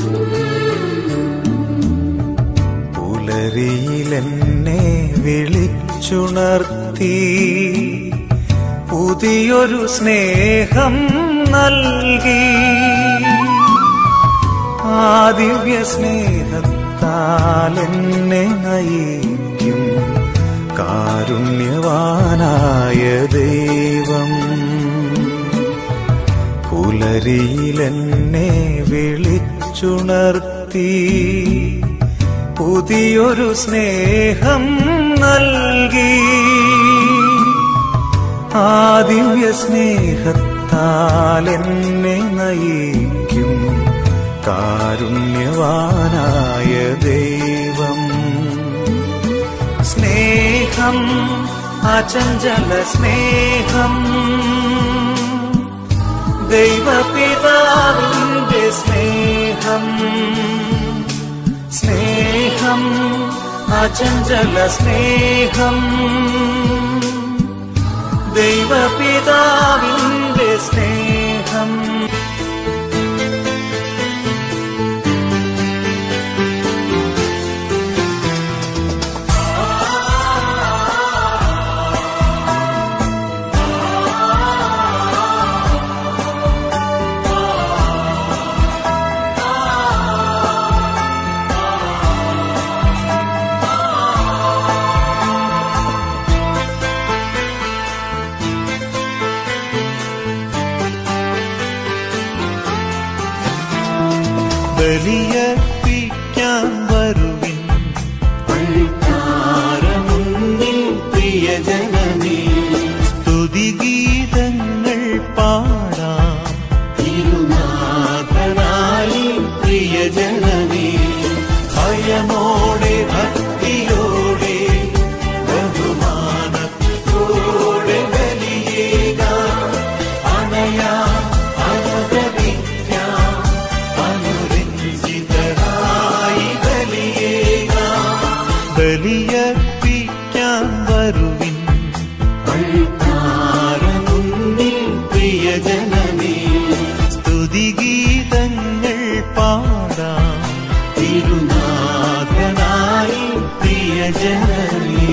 പുലരിയിലെന്നെ വിളിച്ചുണർത്തി പുതിയൊരു സ്നേഹം നൽകി ആ ദിവ്യ സ്നേഹത്താൽ എന്നെ നയിക്കും കാരുണ്യവാനായ ദൈവം പുലരിയിലെന്നെ വിളിച്ചുണർത്തി പുതിയൊരു സ്നേഹം നൽകി ആ ദിവ്യ സ്നേഹത്താൽ എന്നെ നയിക്കും കാരുണ്യവാനായ ദൈവം സ്നേഹം അചഞ്ചല സ്നേഹം ദൈവപിതാവിന്റെ സ്നേഹം സ്നേഹം അചഞ്ചല സ്നേഹം ദൈവപിതാവിന്റെ സ്നേഹം ബലിയർപ്പിക്കാൻ വരുവിൻ താരമുന്നിൽ പ്രിയജനമേ സ്തുതിഗീതങ്ങൾ പാടാം തിരുനാഥനായി പ്രിയജനമേ ഭയമോടെ ഭക്തിയോടെ ബഹുമാനത്തോടെ ബലിയേകാം അണയാം അനുദപിക്കാം അനുരഞ്ജിതരായി ബലിയേകാം ബലിയർപ്പിക്കാൻ വരുവിൻ താരമുന്നിൽ പ്രിയജനമേ സ്തുതിഗീതങ്ങൾ പാടാം തിരുനാഥനായി പ്രിയജനമേ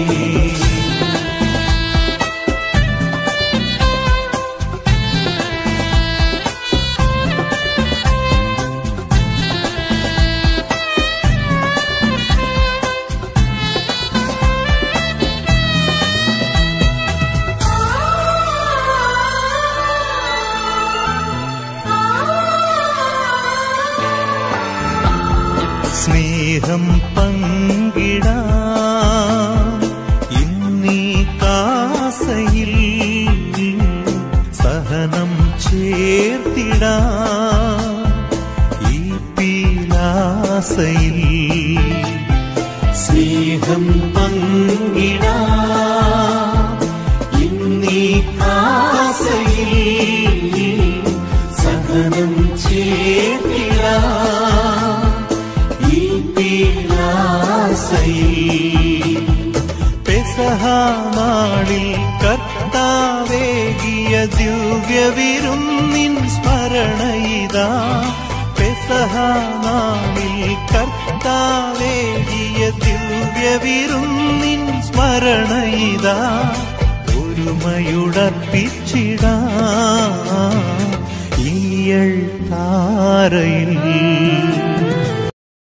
സ്നേഹം പങ്കിടാം ഇന്നീ കാസയിൽ സഹനം ചേർത്തിടാം ഈ പീലാസയിൽ സ്നേഹം പങ്കിടാ ഇന്നീ കാസയിൽ സഹനം ചേർത്തിടാ ഈ പീലാസയിൽ പെസഹാനാളിൽ കർത്താവേകിയ ദിവ്യവിരുന്നിൻ സ്മരണയിതാ പെസഹാനാളിൽ കർത്താവേകിയ ദിവ്യവിരുന്നിൻ സ്മരണയിതാ ഒരുമയുടർപ്പിച്ചിടാ ഈയൾ താരയിൽ